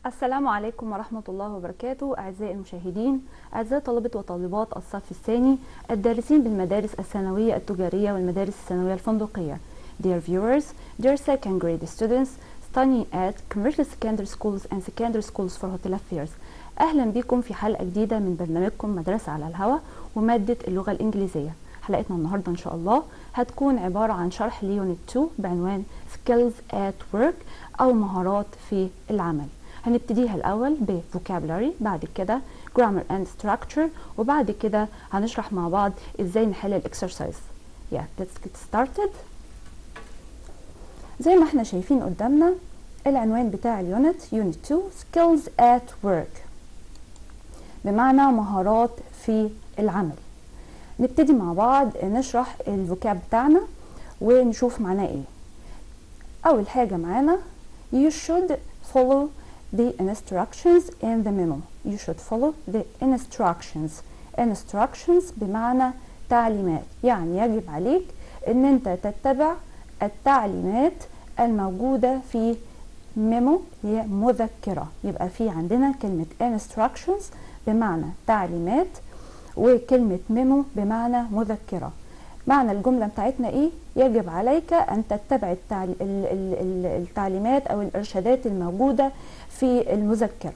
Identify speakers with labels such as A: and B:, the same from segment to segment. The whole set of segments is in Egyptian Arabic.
A: السلام عليكم ورحمة الله وبركاته أعزائي المشاهدين أعزائي طلبة وطالبات الصف الثاني الدارسين بالمدارس الثانوية التجارية والمدارس الثانوية الفندقية Dear viewers, dear second grade students studying at commercial secondary schools and secondary schools for hotel affairs أهلا بكم في حلقة جديدة من برنامجكم مدرسة على الهواء ومادة اللغة الإنجليزية حلقتنا النهاردة إن شاء الله هتكون عبارة عن شرح ليونت 2 بعنوان skills at work أو مهارات في العمل هنبتديها الأول ب vocabulary بعد كده grammar and structure وبعد كده هنشرح مع بعض ازاي نحل الاكسرسايز yeah let's get started زي ما احنا شايفين قدامنا العنوان بتاع اليونت يونت 2 skills at work بمعنى مهارات في العمل نبتدي مع بعض نشرح الفوكاب بتاعنا ونشوف معناه ايه اول حاجة معانا you should follow the instructions in the memo you should follow the instructions instructions بمعنى تعليمات يعني يجب عليك ان انت تتبع التعليمات الموجودة في ميمو هي مذكرة يبقى في عندنا كلمة instructions بمعنى تعليمات وكلمة ميمو بمعنى مذكرة معنى الجملة بتاعتنا ايه يجب عليك ان تتبع التعلي... التعليمات او الارشادات الموجودة في المذكرة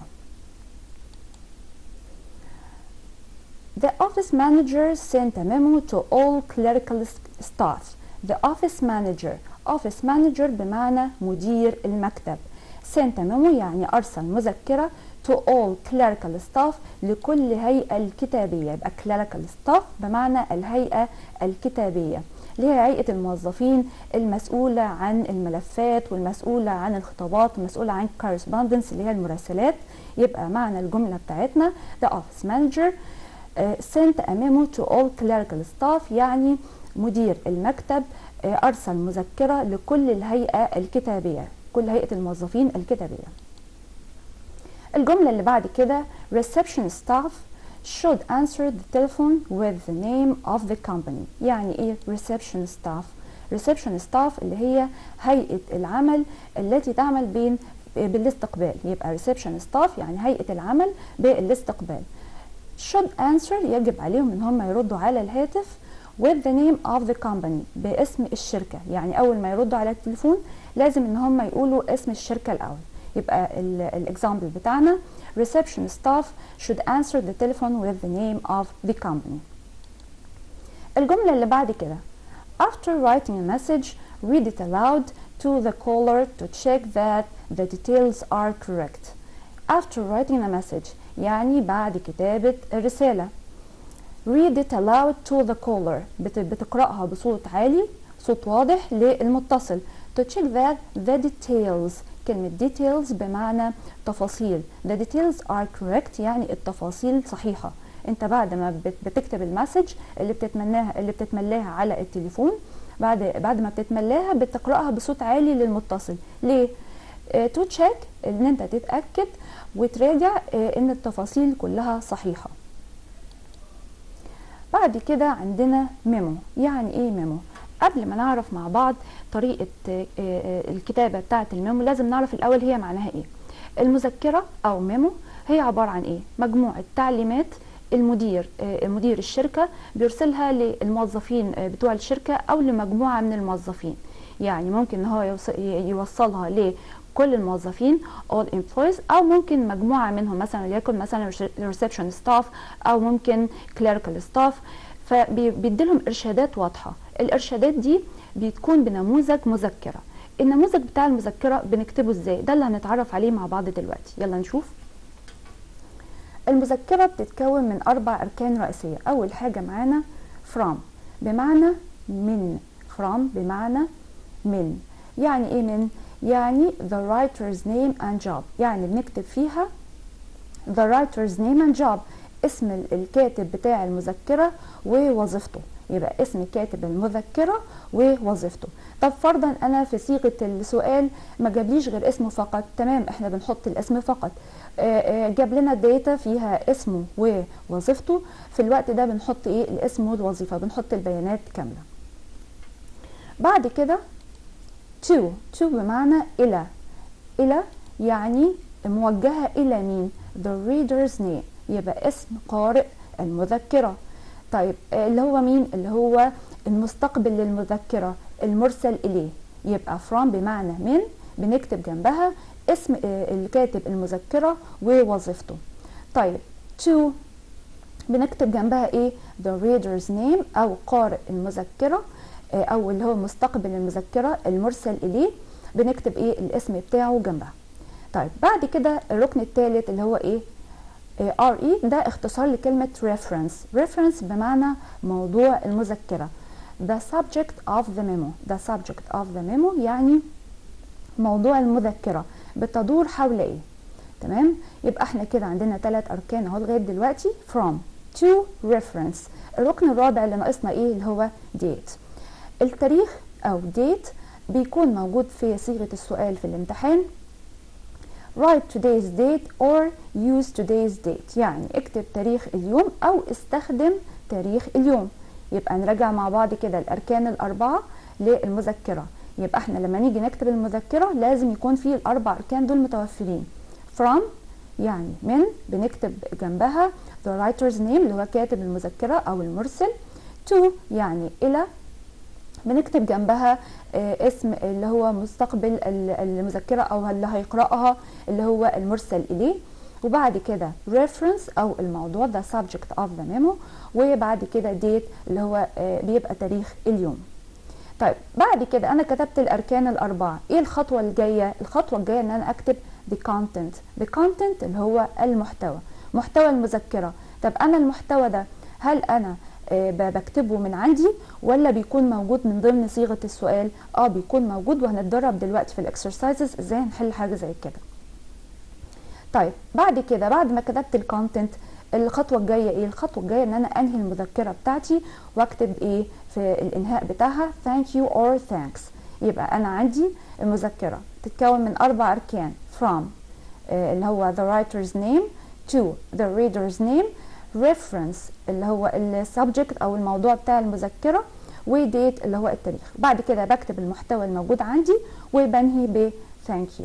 A: The office manager sent a memo to all clerical staff. The office manager office manager بمعنى مدير المكتب sent a memo يعني أرسل مذكرة to all clerical staff لكل هيئة الكتابية يبقى clerical staff بمعنى الهيئة الكتابية اللي هي هيئة الموظفين المسؤولة عن الملفات والمسؤولة عن الخطابات والمسؤولة عن correspondence اللي هي المراسلات يبقى معنى الجملة بتاعتنا the office manager uh, sent a memo to all clerical staff يعني مدير المكتب uh, أرسل مذكرة لكل الهيئة الكتابية كل هيئة الموظفين الكتابية الجملة اللي بعد كده reception staff should answer the telephone with the name of the company يعني ايه reception staff reception staff اللي هي هيئة العمل التي تعمل بين بالاستقبال يبقى reception staff يعني هيئة العمل بالاستقبال should answer يجب عليهم ان هم يردوا على الهاتف with the name of the company باسم الشركة يعني اول ما يردوا على التليفون لازم ان هم يقولوا اسم الشركة الاول يبقى الاكزامبل بتاعنا reception staff should answer the telephone with the name of the company الجملة اللي بعد كده after writing a message read it aloud to the caller to check that the details are correct after writing a message يعني بعد كتابة الرسالة read it aloud to the caller بتقرأها بصوت عالي صوت واضح للمتصل to check that the details كلمة details بمعنى تفاصيل the details are correct يعني التفاصيل صحيحة انت بعد ما بتكتب المسج اللي بتتمناها اللي بتتملاها على التليفون بعد بعد ما بتتملاها بتقراها بصوت عالي للمتصل ليه تو تشيك ان انت تتاكد وتراجع ان التفاصيل كلها صحيحه بعد كده عندنا ميمو يعني ايه ميمو قبل ما نعرف مع بعض طريقة الكتابة بتاعة الميمو لازم نعرف الأول هي معناها إيه المذكرة أو ميمو هي عبارة عن إيه مجموعة تعليمات المدير مدير الشركة بيرسلها للموظفين بتوع الشركة أو لمجموعة من الموظفين يعني ممكن إن هو يوصلها لكل الموظفين all employees أو ممكن مجموعة منهم مثلا وليكن مثلا reception staff أو ممكن clerical staff فبيديلهم إرشادات واضحة الارشادات دي بتكون بنموذج مذكره النموذج بتاع المذكره بنكتبه ازاي ده اللي هنتعرف عليه مع بعض دلوقتي يلا نشوف المذكره بتتكون من اربع اركان رئيسيه اول حاجه معانا from بمعنى من from بمعنى من يعني ايه من يعني the writer's name and job يعني بنكتب فيها the writer's name and job اسم الكاتب بتاع المذكره ووظيفته يبقى اسم كاتب المذكره ووظيفته طب فرضا انا في صيغه السؤال ما جابليش غير اسمه فقط تمام احنا بنحط الاسم فقط جاب لنا الداتا فيها اسمه ووظيفته في الوقت ده بنحط ايه الاسم والوظيفه بنحط البيانات كامله بعد كده to to بمعنى الى الى يعني موجهة إلى مين the reader's name يبقى اسم قارئ المذكرة طيب اللي هو مين اللي هو المستقبل للمذكرة المرسل إليه يبقى from بمعنى من بنكتب جنبها اسم الكاتب المذكرة ووظيفته طيب to بنكتب جنبها ايه the reader's name او قارئ المذكرة او اللي هو مستقبل المذكرة المرسل اليه بنكتب ايه الاسم بتاعه جنبها طيب بعد كده الركن الثالث اللي هو ايه ار اي ده اختصار لكلمة reference reference بمعنى موضوع المذكرة the subject of the memo the subject of the memo يعني موضوع المذكرة بتدور حول ايه تمام يبقى احنا كده عندنا ثلاث اركان اهو لغايه دلوقتي from to reference الركن الرابع اللي ناقصنا ايه اللي هو date التاريخ او date بيكون موجود في صيغه السؤال في الامتحان write today's date or use today's date يعني اكتب تاريخ اليوم او استخدم تاريخ اليوم يبقى نراجع مع بعض كده الاركان الاربعه للمذكره يبقى احنا لما نيجي نكتب المذكره لازم يكون في الاربع اركان دول متوفرين from يعني من بنكتب جنبها the writer's name اللي هو كاتب المذكرة أو المرسل to يعني إلى بنكتب جنبها اسم اللي هو مستقبل المذكرة أو اللي هيقرأها اللي هو المرسل إليه وبعد كده reference أو الموضوع ده subject of the memo وبعد كده date اللي هو بيبقى تاريخ اليوم طيب بعد كده أنا كتبت الأركان الأربعة إيه الخطوة الجاية؟ الخطوة الجاية إن أنا أكتب the content the content اللي هو المحتوى محتوى المذكرة طب أنا المحتوى ده هل أنا بكتبه من عندي ولا بيكون موجود من ضمن صيغة السؤال اه بيكون موجود وهنتدرب دلوقتي في الاكسرسايزز ازاي هنحل حاجة زي كده طيب بعد كده بعد ما كتبت الكونتنت الخطوة الجاية ايه الخطوة الجاية ان انا انهي المذكرة بتاعتي واكتب ايه في الانهاء بتاعها thank you or thanks يبقى انا عندي المذكرة تتكون من اربع اركان from اللي هو the writer's name to the reader's name reference اللي هو السبجكت او الموضوع بتاع المذكرة وديت اللي هو التاريخ بعد كده بكتب المحتوى الموجود عندي وبنهي ب thank you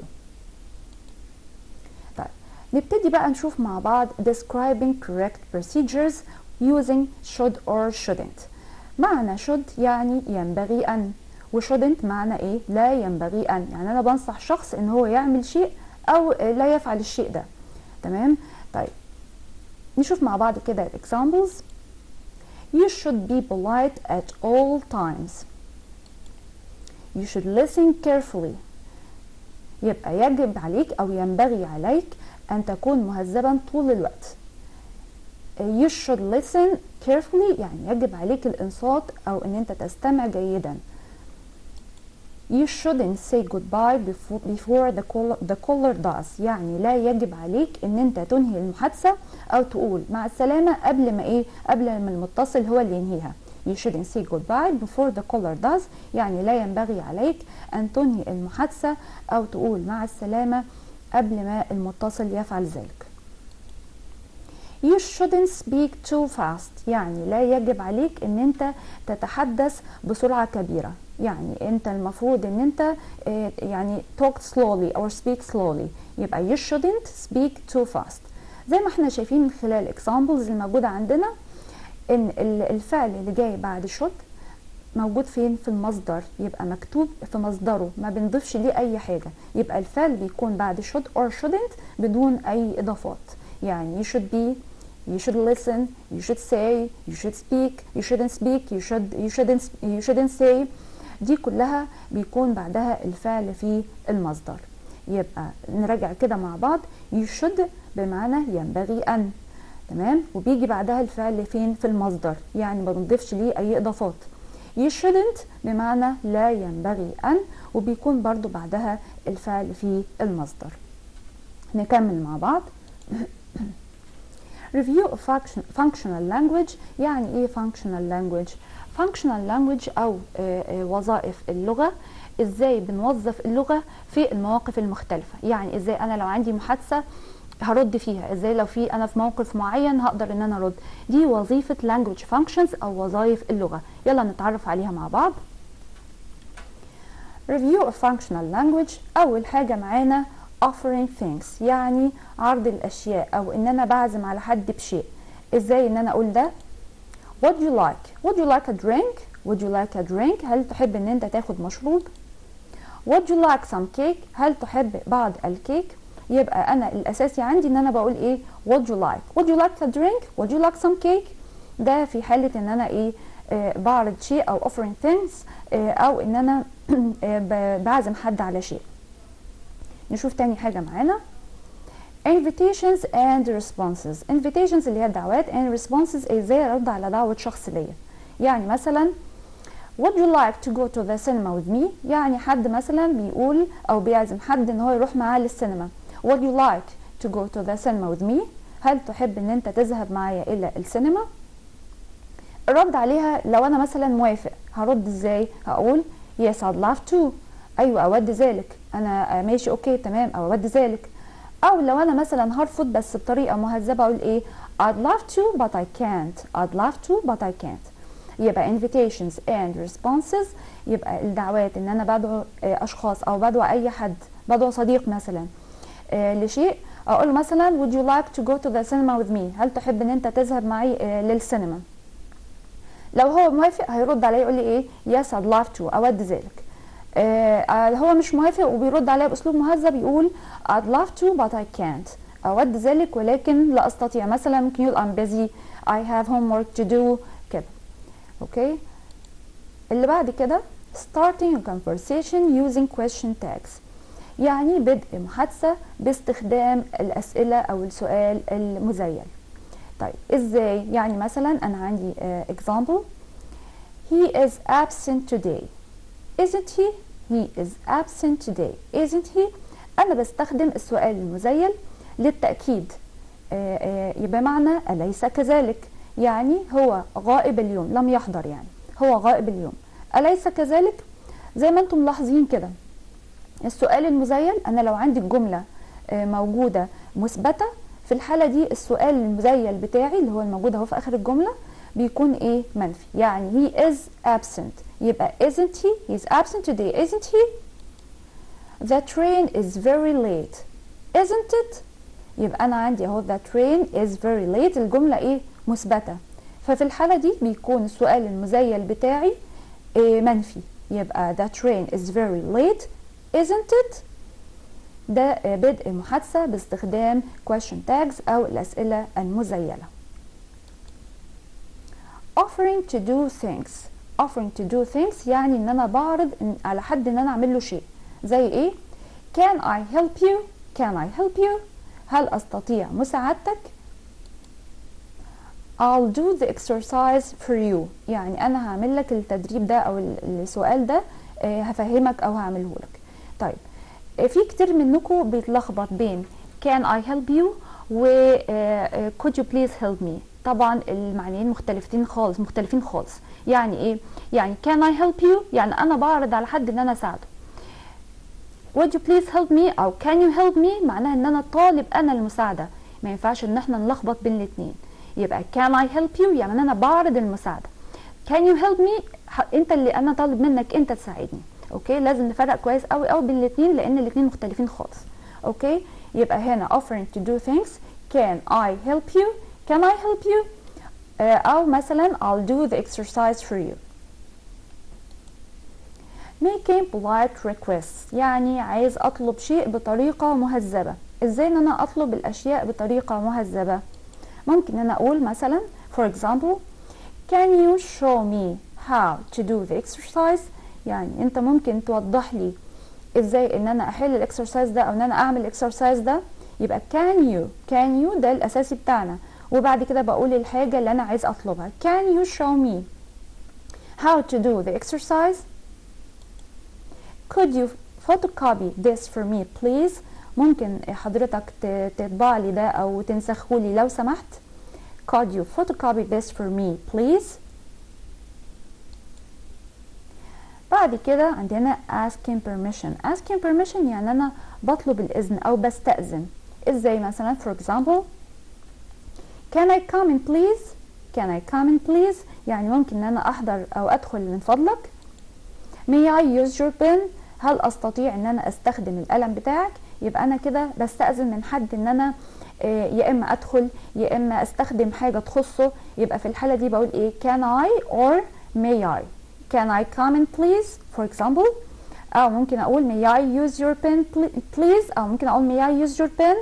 A: طيب نبتدي بقى نشوف مع بعض describing correct procedures using should or shouldn't معنى should يعني ينبغي أن وshouldn't معنى ايه لا ينبغي أن يعني أنا بنصح شخص ان هو يعمل شيء أو لا يفعل الشيء ده تمام طيب نشوف مع بعض كده examples You should be polite at all times. You should listen carefully. يبقى يجب عليك أو ينبغي عليك أن تكون مهذبا طول الوقت. You should listen carefully يعني يجب عليك الإنصات أو أن أنت تستمع جيدا. You shouldn't say goodbye before, before the, caller, the caller does يعني لا يجب عليك ان انت تنهي المحادثة او تقول مع السلامة قبل ما ايه قبل ما المتصل هو اللي ينهيها You shouldn't say goodbye before the caller does يعني لا ينبغي عليك ان تنهي المحادثة او تقول مع السلامة قبل ما المتصل يفعل ذلك You shouldn't speak too fast يعني لا يجب عليك ان انت تتحدث بسرعة كبيرة يعني انت المفروض ان انت يعني talk slowly or speak slowly يبقى you shouldn't speak too fast زي ما احنا شايفين من خلال examples الموجودة عندنا ان الفعل اللي جاي بعد should موجود فين في المصدر يبقى مكتوب في مصدره ما بنضيفش ليه اي حاجة يبقى الفعل بيكون بعد should or shouldn't بدون اي اضافات يعني you should be you should listen you should say you should speak you shouldn't speak you should you shouldn't you shouldn't say دي كلها بيكون بعدها الفعل في المصدر يبقى نراجع كده مع بعض you should بمعنى ينبغي أن تمام وبيجي بعدها الفعل فين في المصدر يعني ما بنضيفش ليه أي إضافات you shouldn't بمعنى لا ينبغي أن وبيكون برضو بعدها الفعل في المصدر نكمل مع بعض review of function, functional language يعني ايه functional language functional language او وظائف اللغة ازاي بنوظف اللغة في المواقف المختلفة يعني ازاي انا لو عندي محادثة هرد فيها ازاي لو في انا في موقف معين هقدر ان انا ارد دي وظيفة language functions او وظائف اللغة يلا نتعرف عليها مع بعض review of functional language اول حاجة معانا offering things يعني عرض الاشياء او ان انا بعزم على حد بشيء ازاي ان انا اقول ده would you like would you like a drink would you like a drink هل تحب ان انت تاخد مشروب would you like some cake هل تحب بعض الكيك يبقى انا الاساسي عندي ان انا بقول ايه would you like would you like a drink would you like some cake ده في حالة ان انا ايه آه بعرض شيء او offering things آه او ان انا آه بعزم حد على شيء نشوف تاني حاجة معانا invitations and responses invitations اللي هي الدعوات and responses ازاي ارد على دعوة شخص ليا يعني مثلا would you like to go to the cinema with me يعني حد مثلا بيقول او بيعزم حد ان هو يروح معاه للسينما would you like to go to the cinema with me هل تحب ان انت تذهب معايا الى السينما الرد عليها لو انا مثلا موافق هرد ازاي هقول yes I'd love to ايوه اود ذلك انا ماشي اوكي تمام او اود ذلك او لو انا مثلا هرفض بس بطريقه مهذبه اقول ايه I'd love to but I can't I'd love to but I can't يبقى invitations and responses يبقى الدعوات ان انا بدعو اشخاص او بدعو اي حد بدعو صديق مثلا لشيء اقول مثلا would you like to go to the cinema with me هل تحب ان انت تذهب معي للسينما لو هو موافق هيرد عليا يقول لي ايه yes I'd love to اود ذلك آه هو مش موافق وبيرد عليا باسلوب مهذب يقول I'd love to but I can't اود ذلك ولكن لا استطيع مثلا ممكن يقول I'm busy I have homework to do كده اوكي اللي بعد كده starting a conversation using question tags يعني بدء محادثة باستخدام الأسئلة أو السؤال المزيل طيب ازاي يعني مثلا أنا عندي uh, example he is absent today isn't he he is absent today isn't he أنا بستخدم السؤال المزيل للتأكيد آه آه بمعنى أليس كذلك يعني هو غائب اليوم لم يحضر يعني هو غائب اليوم أليس كذلك زي ما انتم ملاحظين كده السؤال المزيل أنا لو عندي الجملة آه موجودة مثبتة في الحالة دي السؤال المزيل بتاعي اللي هو الموجود اهو في آخر الجملة بيكون ايه منفي يعني he is absent يبقى isn't he he's absent today isn't he the train is very late isn't it يبقى انا عندي اهو the train is very late الجمله ايه مثبته ففي الحاله دي بيكون السؤال المزيل بتاعي إيه منفي يبقى the train is very late isn't it ده بدء محادثه باستخدام question tags او الاسئله المزيله offering to do things offering to do things يعني ان انا بعرض على حد ان انا اعمل له شيء زي ايه can I help you can I help you هل استطيع مساعدتك I'll do the exercise for you يعني انا هعمل لك التدريب ده او السؤال ده هفهمك او هعمله لك طيب في كتير منكم بيتلخبط بين can I help you و could you please help me طبعا المعنيين مختلفين خالص مختلفين خالص يعني ايه يعني can I help you يعني انا بعرض على حد ان انا اساعده would you please help me او can you help me معناها ان انا طالب انا المساعده ما ينفعش ان احنا نلخبط بين الاثنين يبقى can I help you يعني انا بعرض المساعده can you help me انت اللي انا طالب منك انت تساعدني اوكي لازم نفرق كويس قوي قوي بين الاثنين لان الاثنين مختلفين خالص اوكي يبقى هنا offering to do things can I help you can I help you uh, او مثلا I'll do the exercise for you making polite requests يعني عايز اطلب شيء بطريقة مهذبة ازاي ان انا اطلب الاشياء بطريقة مهذبة ممكن ان انا اقول مثلا for example can you show me how to do the exercise يعني انت ممكن توضح لي ازاي ان انا احل الاكسرسايز ده او ان انا اعمل الاكسرسايز ده يبقى can you can you ده الاساسي بتاعنا وبعد كده بقول الحاجة اللي انا عايز اطلبها can you show me how to do the exercise could you photocopy this for me please ممكن حضرتك تطبع لي ده او تنسخه لي لو سمحت could you photocopy this for me please بعد كده عندنا asking permission asking permission يعني انا بطلب الاذن او بستأذن ازاي مثلا for example can I come in please can I come in please يعني ممكن ان انا احضر او ادخل من فضلك may I use your pen هل استطيع ان انا استخدم القلم بتاعك يبقى انا كده بستأذن من حد ان انا آه، يا اما ادخل يا اما استخدم حاجه تخصه يبقى في الحاله دي بقول ايه can I or may I can I come in please for example او ممكن اقول may I use your pen pl- please او ممكن اقول may I use your pen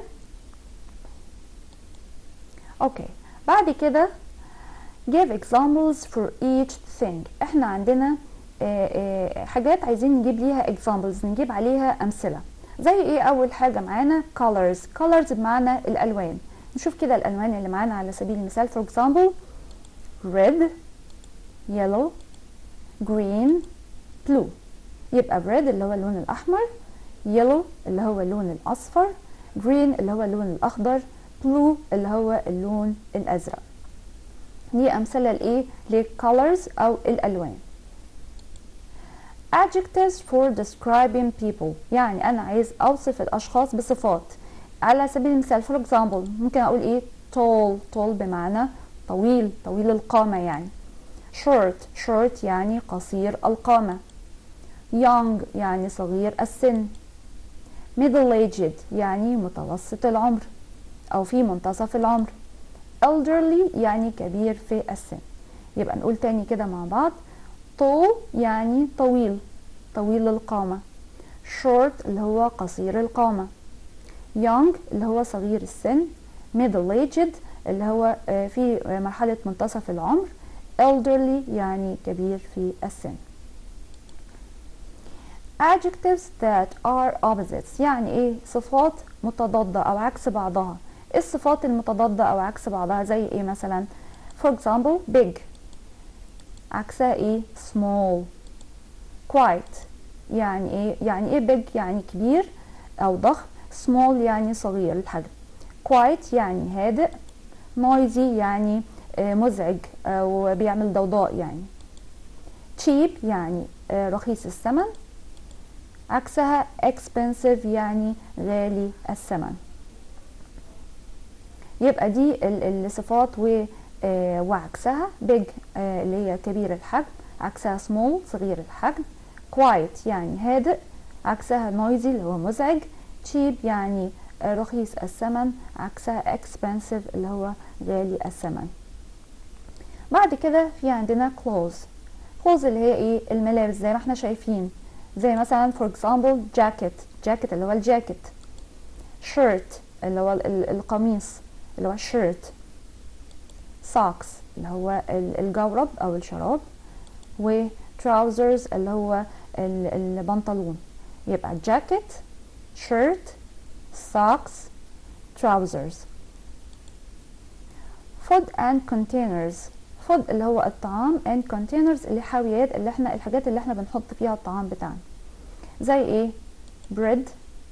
A: اوكي بعد كده give examples for each thing احنا عندنا آه، آه، حاجات عايزين نجيب ليها examples نجيب عليها امثله زي ايه اول حاجه معانا colors colors بمعنى الالوان نشوف كده الالوان اللي معانا على سبيل المثال for example red yellow green blue يبقى red اللي هو اللون الاحمر yellow اللي هو اللون الاصفر green اللي هو اللون الاخضر blue اللي هو اللون الازرق دي امثله لايه للcolors او الالوان adjectives for describing people يعني انا عايز اوصف الاشخاص بصفات على سبيل المثال for example ممكن اقول ايه tall tall بمعنى طويل طويل القامة يعني short short يعني قصير القامة young يعني صغير السن middle aged يعني متوسط العمر او في منتصف العمر elderly يعني كبير في السن يبقى نقول تاني كده مع بعض tall يعني طويل طويل القامة short اللي هو قصير القامة young اللي هو صغير السن middle aged اللي هو آه، في مرحلة منتصف العمر elderly يعني كبير في السن adjectives that are opposites يعني ايه صفات متضادة او عكس بعضها ايه الصفات المتضادة او عكس بعضها زي ايه مثلا for example big عكسها ايه small quiet يعني ايه يعني ايه big يعني كبير او ضخم small يعني صغير الحجم quiet يعني هادئ noisy يعني آه، مزعج او بيعمل ضوضاء يعني cheap يعني آه، رخيص الثمن عكسها expensive يعني غالي الثمن يبقى دي ال- الصفات و آه، وعكسها big آه، اللي هي كبير الحجم عكسها small صغير الحجم quiet يعني هادئ عكسها noisy اللي هو مزعج cheap يعني آه، رخيص الثمن عكسها expensive اللي هو غالي الثمن بعد كده في عندنا clothes clothes اللي هي ايه الملابس زي ما احنا شايفين زي مثلا for example jacket jacket اللي هو الجاكيت shirt اللي هو ال- ال- القميص اللي هو shirt socks اللي هو ال- الجورب او الشراب و trousers اللي هو ال- البنطلون يبقى jacket shirt socks trousers food and containers food اللي هو الطعام and containers اللي حاويات اللي احنا الحاجات اللي احنا بنحط فيها الطعام بتاعنا زي ايه bread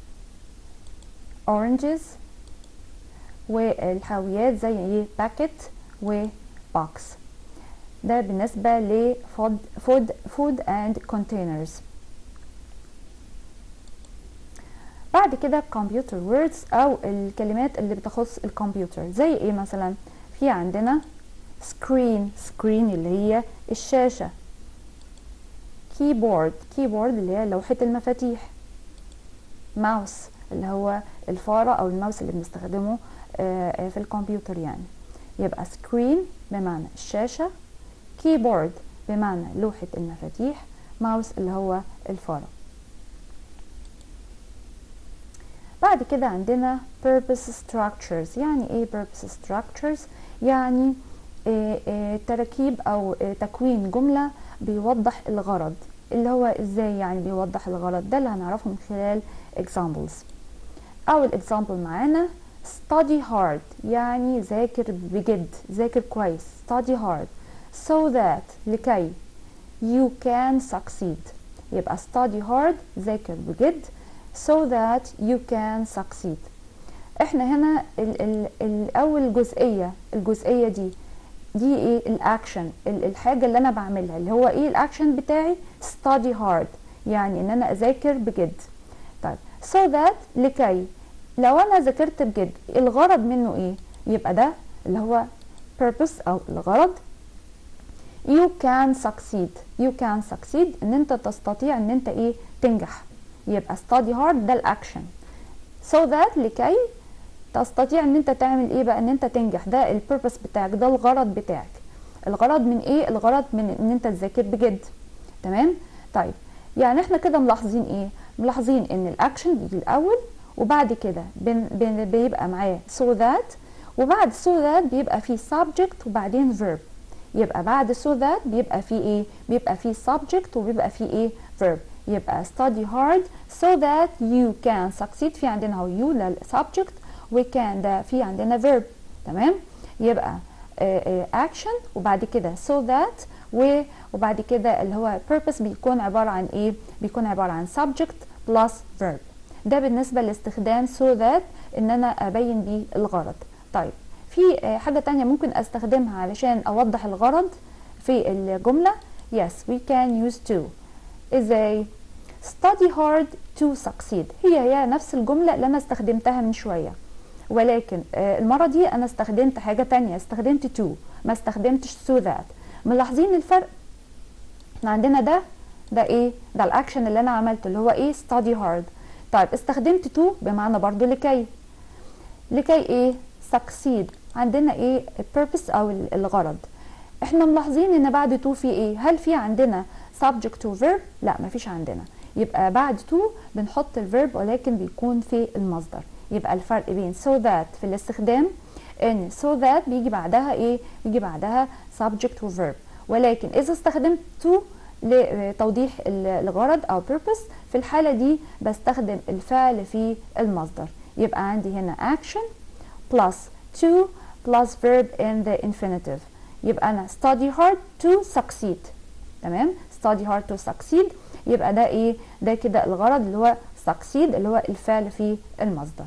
A: oranges والحاويات زي ايه باكيت وبوكس ده بالنسبة ل food, food, food and containers بعد كده computer words او الكلمات اللي بتخص الكمبيوتر زي ايه مثلا في عندنا screen screen اللي هي الشاشة keyboard keyboard اللي هي لوحة المفاتيح mouse اللي هو الفارة او الماوس اللي بنستخدمه آه، آه، في الكمبيوتر يعني يبقى screen بمعنى الشاشة keyboard بمعنى لوحة المفاتيح mouse اللي هو الفارة بعد كده عندنا purpose structures يعني ايه purpose structures يعني آه، آه، تركيب او آه، تكوين جملة بيوضح الغرض اللي هو ازاي يعني بيوضح الغرض ده اللي هنعرفه من خلال examples اول example معانا study hard يعني ذاكر بجد ذاكر كويس study hard so that لكي you can succeed يبقى study hard ذاكر بجد so that you can succeed احنا هنا ال ال الاول جزئيه الجزئيه دي دي ايه الاكشن ال- الحاجه اللي انا بعملها اللي هو ايه الاكشن بتاعي study hard يعني ان انا اذاكر بجد طيب so that لكي لو انا ذاكرت بجد الغرض منه ايه يبقى ده اللي هو purpose او الغرض you can succeed you can succeed ان انت تستطيع ان انت ايه تنجح يبقى study hard ده الاكشن so that لكي تستطيع ان انت تعمل ايه بقى ان انت تنجح ده البيربس بتاعك ده الغرض بتاعك الغرض من ايه الغرض من ان انت تذاكر بجد تمام طيب يعني احنا كده ملاحظين ايه ملاحظين ان الاكشن بيجي الاول وبعد كده بن بن بيبقى معاه so that وبعد so that بيبقى فيه subject وبعدين verb يبقى بعد so that بيبقى فيه ايه بيبقى فيه subject وبيبقى فيه ايه verb يبقى study hard so that you can succeed في عندنا هو you للسبجكت وكان ده في عندنا verb تمام يبقى آه، آه، action وبعد كده so that و- وبعد كده اللي هو purpose بيكون عبارة عن ايه بيكون عبارة عن subject plus verb ده بالنسبة لاستخدام so that ان انا ابين بيه الغرض طيب في آه، حاجة تانية ممكن استخدمها علشان اوضح الغرض في الجملة yes we can use to ازاي study hard to succeed هي هي نفس الجملة اللي انا استخدمتها من شوية ولكن آه، المرة دي انا استخدمت حاجة تانية استخدمت to ما استخدمتش so that ملاحظين الفرق احنا عندنا ده ده ايه ده الاكشن اللي انا عملته اللي هو ايه study hard طيب استخدمت to بمعنى برضو لكي لكي ايه succeed عندنا ايه purpose او ال- الغرض احنا ملاحظين ان بعد to في ايه هل في عندنا subject و verb لا مفيش عندنا يبقى بعد to بنحط الفيرب ولكن بيكون في المصدر يبقى الفرق بين so that في الاستخدام ان so that بيجي بعدها ايه بيجي بعدها subject و verb ولكن اذا استخدمت to لتوضيح ال- الغرض او purpose في الحالة دي بستخدم الفعل في المصدر يبقى عندي هنا action plus to plus verb in the infinitive يبقى انا study hard to succeed تمام study hard to succeed يبقى ده ايه ده كده الغرض اللي هو succeed اللي هو الفعل في المصدر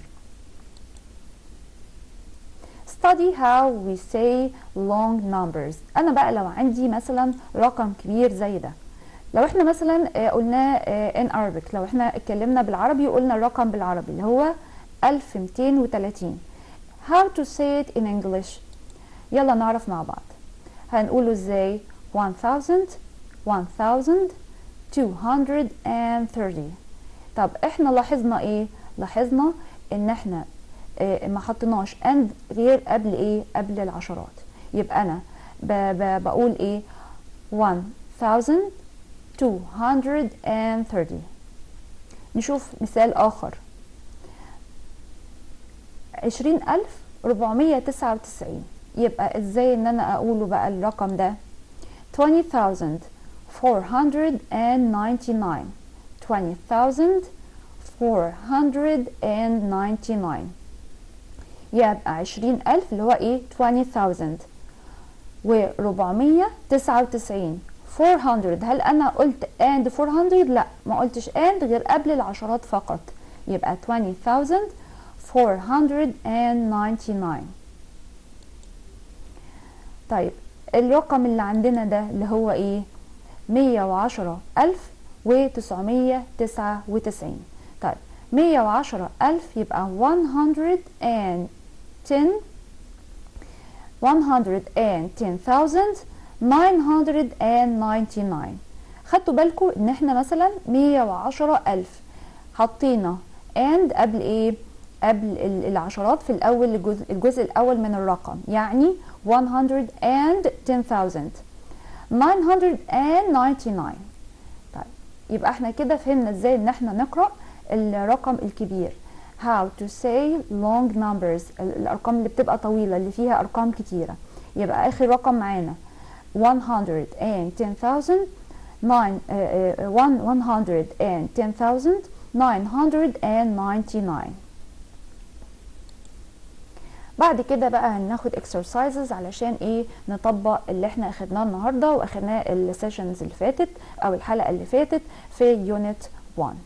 A: study how we say long numbers انا بقى لو عندي مثلا رقم كبير زي ده لو احنا مثلا آه، قلناه آه، in Arabic لو احنا اتكلمنا بالعربي وقلنا الرقم بالعربي اللي هو 1230 how to say it in English يلا نعرف مع بعض هنقوله ازاي 1000 1230 طب احنا لاحظنا ايه لاحظنا ان احنا اه ما حطيناش اند غير قبل ايه قبل العشرات يبقى انا ب ب بقول ايه 1230 نشوف مثال اخر 20499 يبقى ازاي ان انا اقوله بقى الرقم ده 20499 20499 يبقى 20000 اللي هو ايه 20000 و 499 400 هل انا قلت and 400 لا ما قلتش and غير قبل العشرات فقط يبقى 20499 طيب الرقم اللي عندنا ده اللي هو ايه 110999 طيب 110000 يبقى 110 110999 خدتوا بالكم ان احنا مثلا 110000 حطينا and قبل ايه قبل ال- العشرات في الاول الجزء, الجزء الاول من الرقم يعني 110,000 999 طيب يبقى احنا كده فهمنا ازاي ان احنا نقرا الرقم الكبير how to say long numbers ال- الارقام اللي بتبقى طويله اللي فيها ارقام كتيره يبقى اخر رقم معانا 110,000 nine, uh, uh, one, 110,999 بعد كده بقى هناخد exercises علشان ايه نطبق اللي احنا اخدناه النهارده واخدناه السيشنز اللي فاتت او الحلقه اللي فاتت في يونت 1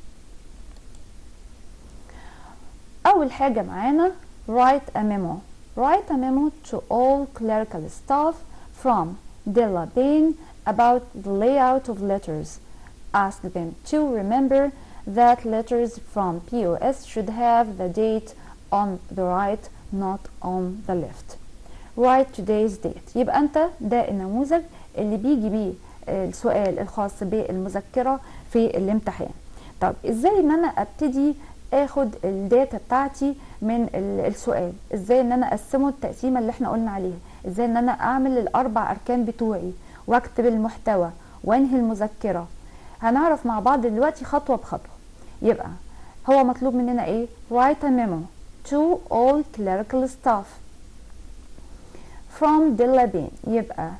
A: اول حاجه معانا write a memo write a memo to all clerical staff from Della Bain about the layout of letters ask them to remember that letters from POS should have the date on the right not on the left write today's date يبقى انت ده النموذج اللي بيجي بيه السؤال الخاص بالمذكرة في الامتحان طب ازاي ان انا ابتدي اخد الداتا بتاعتي من ال- السؤال ازاي ان انا اقسمه التقسيمه اللي احنا قلنا عليها ازاي ان انا اعمل الاربع اركان بتوعي واكتب المحتوى وانهي المذكره هنعرف مع بعض دلوقتي خطوه بخطوه يبقى هو مطلوب مننا ايه write a memo to all clerical staff from Dillabin يبقى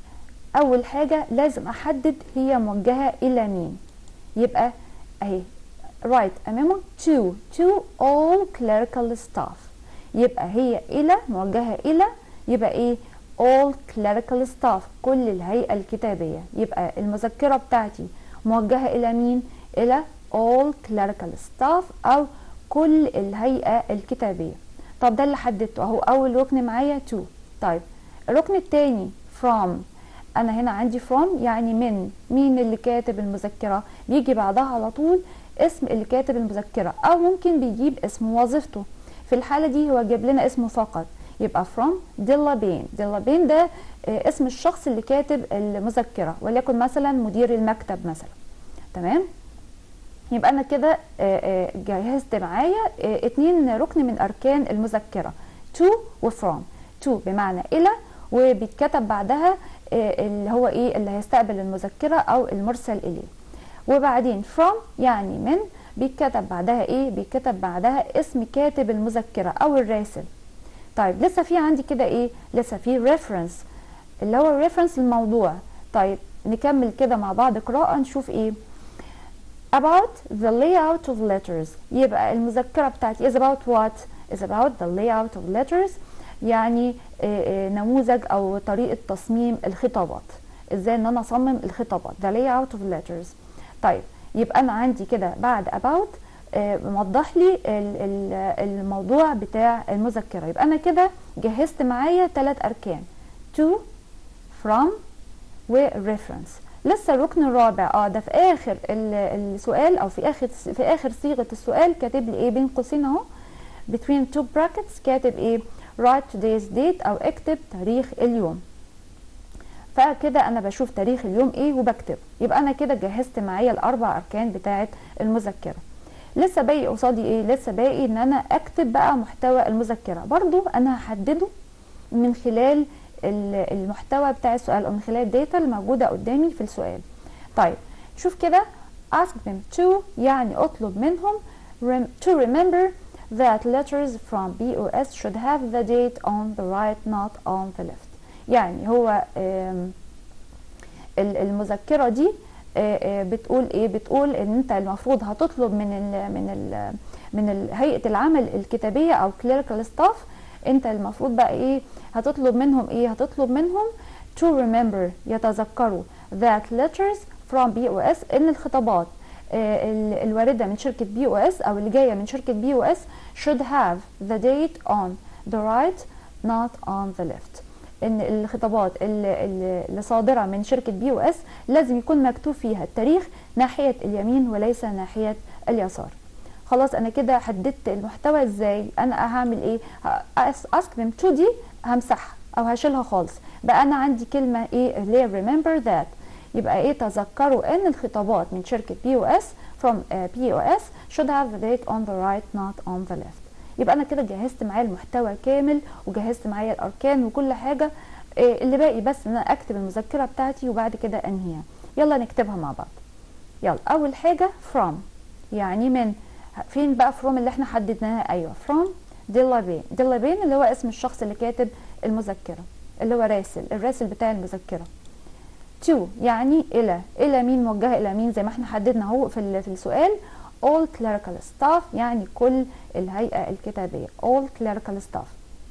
A: اول حاجه لازم احدد هي موجهه الى مين يبقى اهي write a memo to to all clerical staff يبقى هي الى موجهه الى يبقى ايه all clerical staff كل الهيئه الكتابيه يبقى المذكره بتاعتي موجهه الى مين الى all clerical staff او كل الهيئه الكتابيه طب ده اللي حددته اهو اول ركن معايا to طيب الركن الثاني from انا هنا عندي from يعني من مين اللي كاتب المذكره بيجي بعدها على طول اسم اللي كاتب المذكره او ممكن بيجيب اسم وظيفته في الحاله دي هو جاب لنا اسمه فقط يبقى from ديلابين ديلابين ده آه، اسم الشخص اللي كاتب المذكره وليكن مثلا مدير المكتب مثلا تمام يبقى انا كده آه، آه، جهزت معايا آه، اتنين ركن من اركان المذكره to و from to بمعنى الى وبيتكتب بعدها آه، اللي هو ايه اللي هيستقبل المذكره او المرسل اليه وبعدين from يعني من بيتكتب بعدها ايه بيتكتب بعدها اسم كاتب المذكره او الراسل طيب لسه في عندي كده ايه لسه في reference اللي هو reference الموضوع طيب نكمل كده مع بعض قراءه نشوف ايه about the layout of letters يبقى المذكرة بتاعتي is about what is about the layout of letters يعني آه، آه، نموذج او طريقة تصميم الخطابات ازاي ان انا اصمم الخطابات the layout of letters طيب يبقى انا عندي كده بعد about آه، موضح لي ال- ال- الموضوع بتاع المذكرة يبقى انا كده جهزت معايا ثلاث اركان to from وريفرنس لسه الركن الرابع اه ده في اخر ال- السؤال او في اخر في اخر صيغه السؤال كاتب لي ايه بين قوسين اهو between two brackets كاتب ايه write today's date او اكتب تاريخ اليوم فكده انا بشوف تاريخ اليوم ايه وبكتبه يبقى انا كده جهزت معايا الاربع اركان بتاعه المذكره لسه باقي قصادي ايه لسه باقي ان انا اكتب بقى محتوى المذكره برضو انا هحدده من خلال ال- المحتوى بتاع السؤال او من خلال الداتا الموجوده قدامي في السؤال طيب شوف كده ask them to يعني اطلب منهم rem- to remember that letters from BOS should have the date on the right not on the left يعني هو آم، ال- المذكره دي آه، آه، بتقول ايه بتقول ان انت المفروض هتطلب من ال من ال من ال- هيئه العمل الكتابيه او clerical staff انت المفروض بقى ايه هتطلب منهم ايه هتطلب منهم to remember يتذكروا that letters from BOS ان الخطابات آه، ال- الوارده من شركه بي او اس او اللي جايه من شركه بي او اس should have the date on the right not on the left ان الخطابات اللي, اللي اللي صادره من شركه بي او اس لازم يكون مكتوب فيها التاريخ ناحيه اليمين وليس ناحيه اليسار خلاص انا كده حددت المحتوى ازاي انا هعمل ايه اسك them to دي همسحها او هشيلها خالص بقى انا عندي كلمه ايه اللي هي remember that يبقى ايه تذكروا ان الخطابات من شركه بي او اس from uh, POS should have the date on the right not on the left يبقى انا كده جهزت معايا المحتوى كامل وجهزت معايا الاركان وكل حاجه إيه اللي باقي بس ان انا اكتب المذكره بتاعتي وبعد كده انهيها يلا نكتبها مع بعض يلا اول حاجه from يعني من فين بقى from اللي احنا حددناها ايوه from ديلابين ديلابين اللي هو اسم الشخص اللي كاتب المذكره اللي هو راسل الراسل بتاع المذكره to يعني الى الى مين موجهه الى مين زي ما احنا حددنا اهو في ال- في السؤال all clerical staff يعني كل الهيئه الكتابيه all clerical staff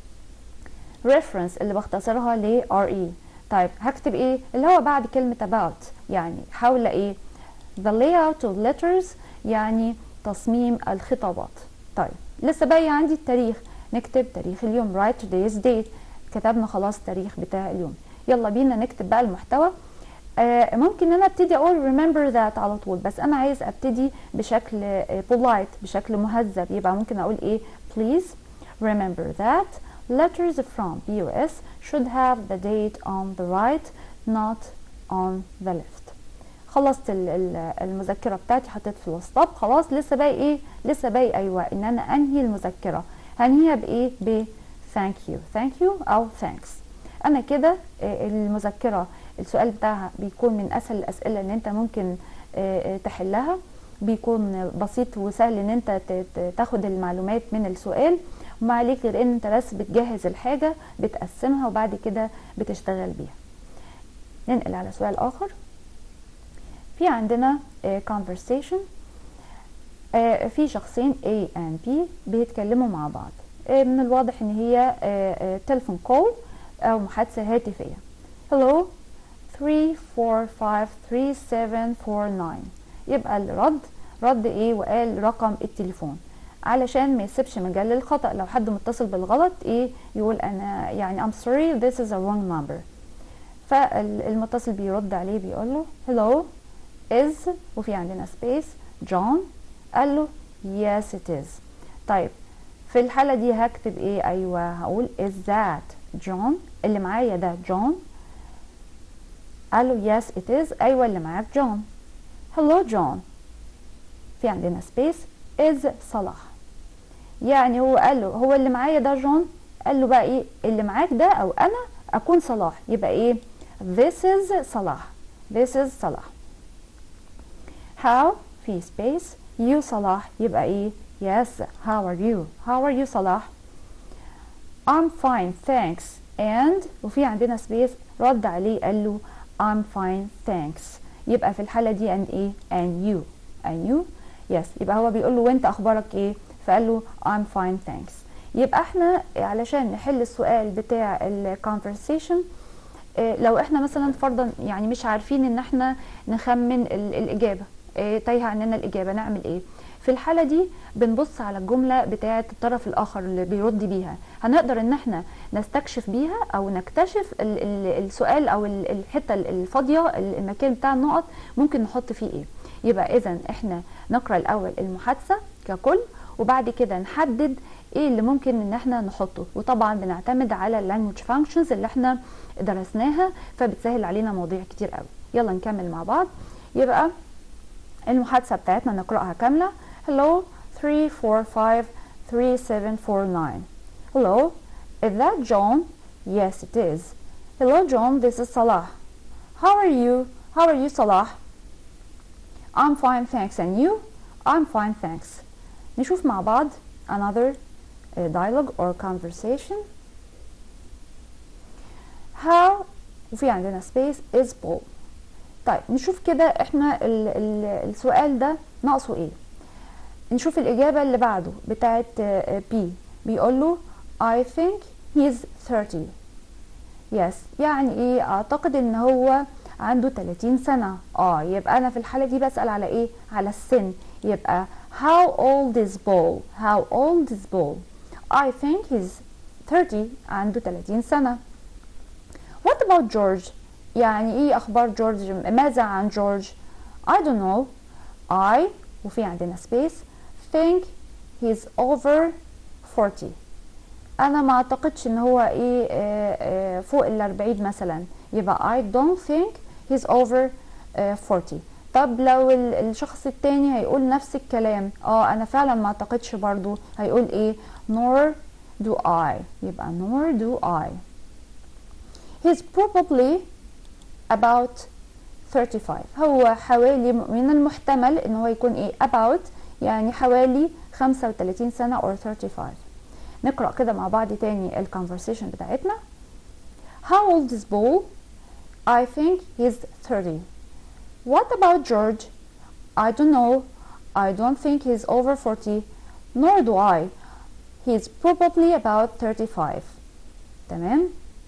A: reference اللي بختصرها ل RE طيب هكتب ايه اللي هو بعد كلمه about يعني حول ايه the layout of letters يعني تصميم الخطابات طيب لسه باقي عندي التاريخ نكتب تاريخ اليوم write today's date كتبنا خلاص التاريخ بتاع اليوم يلا بينا نكتب بقى المحتوى آه ممكن ان انا ابتدي اقول remember that على طول بس انا عايز ابتدي بشكل آه polite بشكل مهذب يبقى ممكن اقول ايه please remember that letters from BOS should have the date on the right not on the left خلصت ال- ال- المذكره بتاعتي حطيت في الواتساب خلاص لسه باقي ايه لسه باقي ايوه ان انا انهي المذكره هنهيها بايه ب thank you thank you او thanks انا كده آه، المذكره السؤال بتاعها بيكون من اسهل الاسئله ان انت ممكن آه، آه، تحلها بيكون بسيط وسهل ان انت ت- ت- تاخد المعلومات من السؤال وما عليك غير ان انت بس بتجهز الحاجه بتقسمها وبعد كده بتشتغل بيها ننقل على سؤال اخر في عندنا آه، conversation آه، في شخصين A and B بيتكلموا مع بعض آه، من الواضح ان هي تليفون كول او محادثه هاتفيه hello 3 4 5 3 7 4 9 يبقى الرد رد ايه وقال رقم التليفون علشان ما يسيبش مجال للخطأ لو حد متصل بالغلط ايه يقول انا يعني I'm sorry this is a wrong number فالمتصل بيرد عليه بيقول له hello is وفي عندنا space John قال له yes it is طيب في الحالة دي هكتب ايه ايوه هقول is that John اللي معايا ده John قال له yes it is ايوه اللي معاك John hello John في عندنا space is صلاح يعني هو قال له هو اللي معايا ده جون قال له بقى ايه اللي معاك ده او انا اكون صلاح يبقى ايه this is صلاح this is صلاح how في space you صلاح يبقى ايه yes how are you how are you صلاح I'm fine thanks and وفي عندنا space رد عليه قال له I'm fine thanks يبقى في الحالة دي and ايه and you and you yes يبقى هو بيقول له وانت اخبارك ايه فقال له I'm fine thanks يبقى احنا علشان نحل السؤال بتاع ال conversation إيه، لو احنا مثلا فرضا يعني مش عارفين ان احنا نخمن ال- الاجابه إيه، تايهه عننا الاجابه نعمل ايه في الحاله دي بنبص على الجمله بتاعه الطرف الاخر اللي بيرد بيها هنقدر ان احنا نستكشف بيها او نكتشف ال ال السؤال او ال- الحته الفاضيه ال- المكان بتاع النقط ممكن نحط فيه ايه يبقى اذا احنا نقرا الاول المحادثه ككل وبعد كده نحدد ايه اللي ممكن ان احنا نحطه وطبعا بنعتمد على اللانجوج فانكشنز اللي احنا درسناها فبتسهل علينا مواضيع كتير قوي يلا نكمل مع بعض يبقى المحادثه بتاعتنا نقراها كامله hello 3 4 5 3 7 4 9 hello is that John yes it is hello John this is Salah how are you how are you Salah I'm fine thanks and you I'm fine thanks نشوف مع بعض another uh, dialogue or conversation how وفي عندنا space is Paul طيب نشوف كده احنا ال ال السؤال ده ناقصه ايه نشوف الإجابة اللي بعده بتاعت آه، B بيقول له I think he's 30 yes يعني ايه اعتقد ان هو عنده 30 سنة اه يبقى انا في الحالة دي بسأل على ايه على السن يبقى how old is Paul how old is Paul I think he's 30 عنده 30 سنة What about George يعني ايه اخبار جورج ماذا عن جورج I don't know I وفي عندنا space think he's over 40 انا ما اعتقدش ان هو ايه آه، آه، فوق ال 40 مثلا يبقى I don't think he's over آه، 40 طب لو ال- الشخص التاني هيقول نفس الكلام اه انا فعلا ما اعتقدش برضو هيقول ايه nor do I يبقى nor do I he's probably about 35 هو حوالي من المحتمل ان هو يكون ايه about يعني حوالي 35 سنة or 35 نقرأ كده مع بعض تاني ال conversation بتاعتنا How old is Paul? I think he's 30 What about George? I don't know. I don't think he's over 40 nor do I. He's probably about 35 تمام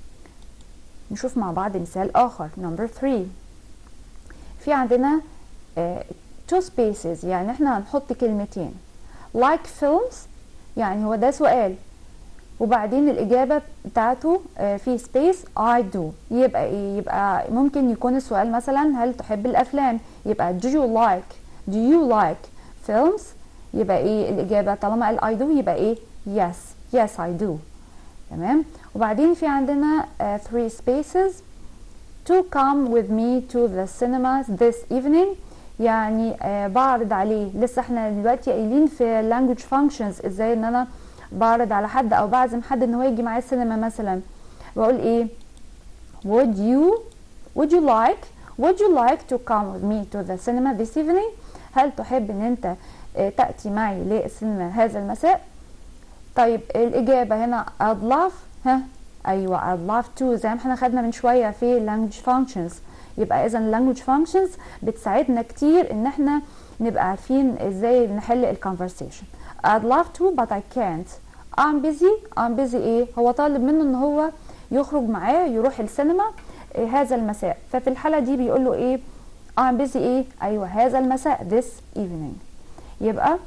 A: نشوف مع بعض مثال آخر number 3 في عندنا آه, two spaces يعني احنا هنحط كلمتين like films يعني هو ده سؤال وبعدين الإجابة بتاعته آه, في space I do يبقى إيه يبقى ممكن يكون السؤال مثلا هل تحب الأفلام يبقى do you like do you like films يبقى إيه الإجابة طالما قال I do يبقى إيه yes yes I do تمام وبعدين في عندنا uh, three spaces to come with me to the cinema this evening يعني آه بعرض عليه لسه احنا دلوقتي قايلين في language functions ازاي ان انا بعرض على حد او بعزم حد ان هو يجي معايا السينما مثلا بقول ايه would you would you like would you like to come with me to the cinema this evening هل تحب ان انت آه تأتي معي للسينما هذا المساء طيب الإجابة هنا I'd love ها أيوة I'd love to زي ما احنا خدنا من شوية في language functions يبقى إذا language functions بتساعدنا كتير إن احنا نبقى عارفين إزاي نحل ال conversation I'd love to but I can't I'm busy I'm busy إيه هو طالب منه إن هو يخرج معاه يروح السينما إيه هذا المساء ففي الحالة دي بيقول له إيه I'm busy إيه أيوة هذا المساء this evening يبقى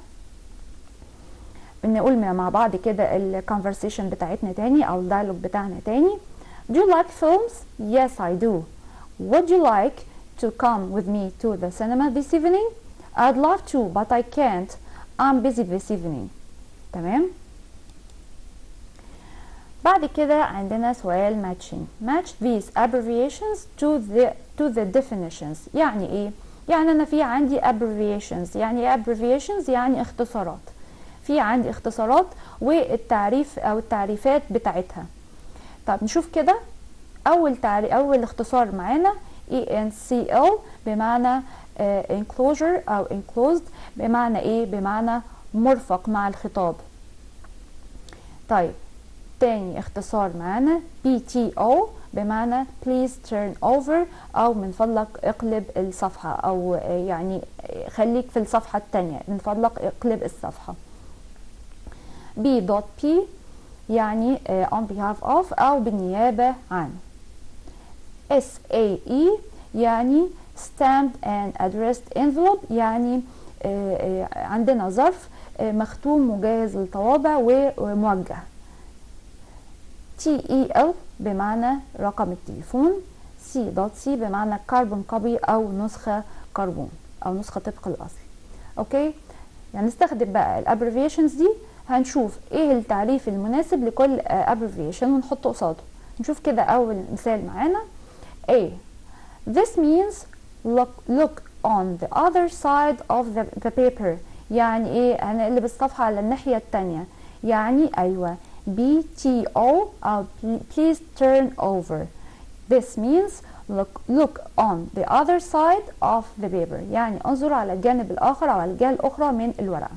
A: بنقول مع بعض كده الكونفرسيشن بتاعتنا تاني او الدايلوج بتاعنا تاني Do you like films? Yes, I do. Would you like to come with me to the cinema this evening? I'd love to, but I can't. I'm busy this evening. تمام؟ بعد كده عندنا سؤال matching. Match these abbreviations to the to the definitions. يعني ايه؟ يعني انا في عندي abbreviations. يعني ايه abbreviations؟ يعني اختصارات. في عندي اختصارات والتعريف او التعريفات بتاعتها طب نشوف كده اول تعريف اول اختصار معانا ENCL بمعنى uh, enclosure او enclosed بمعنى ايه بمعنى مرفق مع الخطاب طيب تاني اختصار معانا PTO بمعنى please turn over او من فضلك اقلب الصفحة او يعني خليك في الصفحة التانية من فضلك اقلب الصفحة B.P يعني uh, on behalf of أو بالنيابة عن SAE يعني stamped and addressed envelope يعني uh, uh, عندنا ظرف مختوم مجهز للطوابع وموجه TEL بمعنى رقم التليفون C.C بمعنى كربون كوبي أو نسخة كربون أو نسخة طبق الأصل أوكي يعني نستخدم بقى الابريفيشنز دي هنشوف ايه التعريف المناسب لكل abbreviation ونحطه قصاده نشوف كده اول مثال معانا A This means look, look on the other side of the, the paper يعني ايه هنقلب الصفحة على الناحية التانية يعني ايوه BTO أو please turn over This means look, look on the other side of the paper يعني انظر على الجانب الآخر أو على الجهة الأخرى من الورقة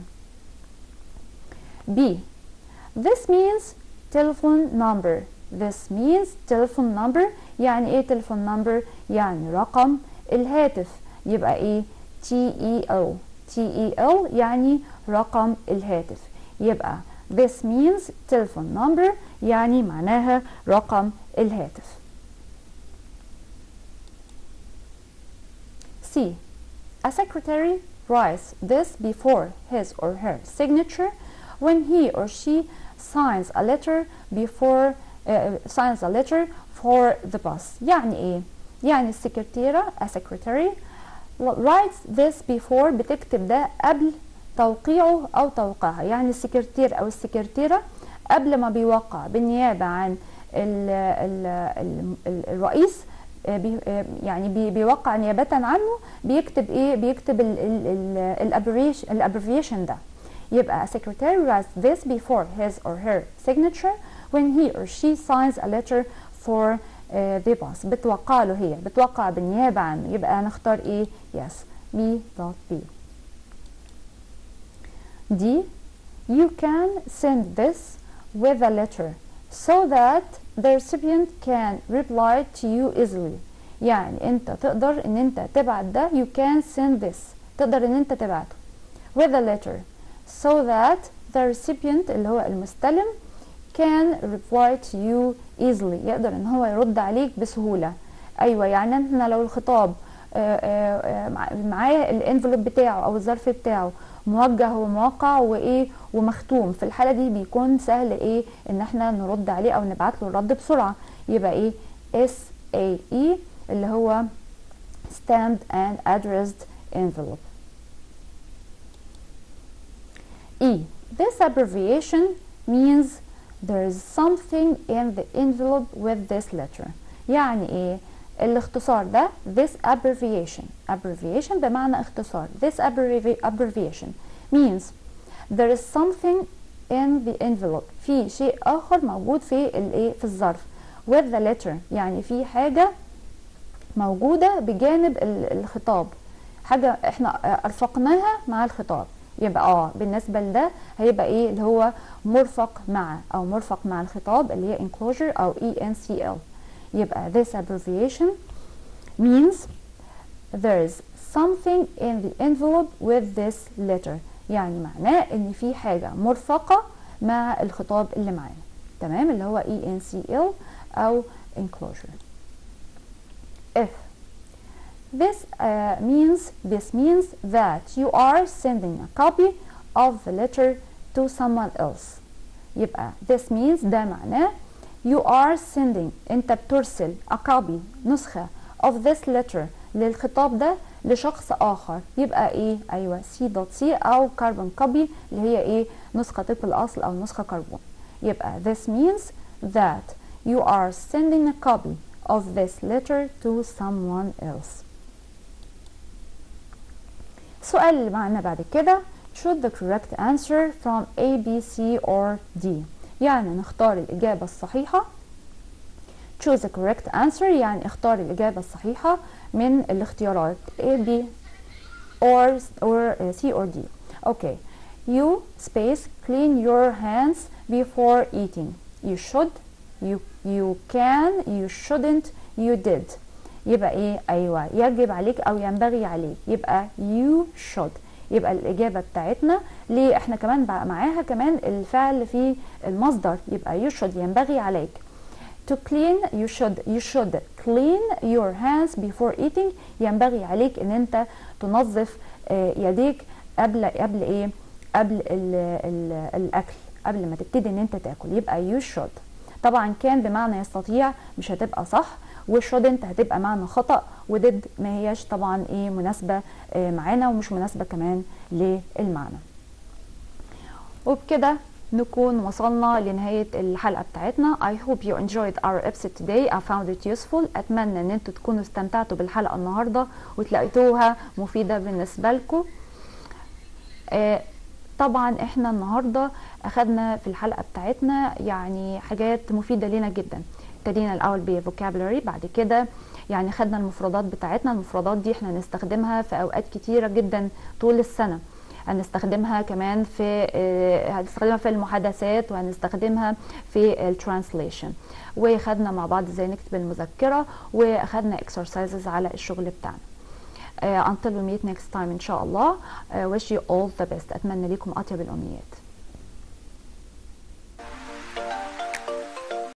A: B. This means telephone number. This means telephone number يعني ايه telephone number؟ يعني رقم الهاتف يبقى ايه TEL TEL يعني رقم الهاتف يبقى this means telephone number يعني معناها رقم الهاتف C. A secretary writes this before his or her signature when he or she signs a letter before uh, signs a letter for the boss يعني ايه يعني السكرتيرة a secretary writes this before بتكتب ده قبل توقيعه او توقيعها يعني السكرتير او السكرتيرة قبل ما بيوقع بالنيابة عن ال ال ال الرئيس بي يعني بيوقع نيابة عنه بيكتب ايه بيكتب الابريفيشن ده يبقى a secretary writes this before his or her signature when he or she signs a letter for uh, the boss بتوقع له هي بتوقع بالنيابة عنه يبقى هنختار ايه yes B dot B D you can send this with a letter so that the recipient can reply to you easily يعني انت تقدر ان انت تبعت ده you can send this تقدر ان انت تبعته with a letter so that the recipient اللي هو المستلم can reply to you easily يقدر ان هو يرد عليك بسهولة ايوه يعني احنا لو الخطاب معاه الانفلوب بتاعه او الظرف بتاعه موجه وموقع وايه ومختوم في الحاله دي بيكون سهل ايه ان احنا نرد عليه او نبعت له الرد بسرعه يبقى ايه اس اي اي اللي هو stamped and addressed envelope E. This abbreviation means there is something in the envelope with this letter. يعني ايه؟ الاختصار ده this abbreviation abbreviation بمعنى اختصار this abbrevi- abbreviation means there is something in the envelope في شيء آخر موجود في الايه في الظرف with the letter يعني في حاجة موجودة بجانب ال- الخطاب حاجة احنا أرفقناها مع الخطاب يبقى اه بالنسبة لده هيبقى ايه اللي هو مرفق مع او مرفق مع الخطاب اللي هي enclosure او ENCL يبقى this abbreviation means there is something in the envelope with this letter يعني معناه ان في حاجة مرفقة مع الخطاب اللي معانا تمام اللي هو ENCL او enclosure if this uh, means this means that you are sending a copy of the letter to someone else يبقى this means ده معناه you are sending انت بترسل a copy نسخة of this letter للخطاب ده لشخص آخر يبقى ايه ايوه C.C او carbon copy اللي هي ايه نسخة طبق الأصل أو نسخة كربون يبقى this means that you are sending a copy of this letter to someone else السؤال اللي معانا بعد كده choose the correct answer from A, B, C or D يعني نختار الإجابة الصحيحة choose the correct answer يعني اختار الإجابة الصحيحة من الاختيارات A, B or, or uh, C or D okay you space clean your hands before eating you should you you can you shouldn't you did يبقى ايه ايوه يجب عليك او ينبغي عليك يبقى you should يبقى الاجابه بتاعتنا ليه احنا كمان بقى معاها كمان الفعل في المصدر يبقى you should ينبغي عليك to clean you should you should clean your hands before eating ينبغي عليك ان انت تنظف آه، يديك قبل قبل ايه قبل ال ال الاكل قبل ما تبتدي ان انت تاكل يبقى you should طبعا كان بمعنى يستطيع مش هتبقى صح وshouldn't هتبقى معنى خطأ ودid ما هياش طبعا ايه مناسبة آه، معانا ومش مناسبة كمان للمعنى وبكده نكون وصلنا لنهاية الحلقة بتاعتنا I hope you enjoyed our episode today I found it useful أتمنى أن انتوا تكونوا استمتعتوا بالحلقة النهاردة وتلاقيتوها مفيدة بالنسبة لكم آه، طبعا احنا النهارده اخدنا في الحلقه بتاعتنا يعني حاجات مفيده لينا جدا ابتدينا الاول بفوكابولاري بعد كده يعني خدنا المفردات بتاعتنا المفردات دي احنا هنستخدمها في اوقات كتيره جدا طول السنه هنستخدمها كمان في آه، هنستخدمها في المحادثات وهنستخدمها في الترانسليشن وخدنا مع بعض ازاي نكتب المذكره واخدنا exercises على الشغل بتاعنا Uh, until we meet next time إن شاء الله uh, wish you all the best أتمنى لكم أطيب الأمنيات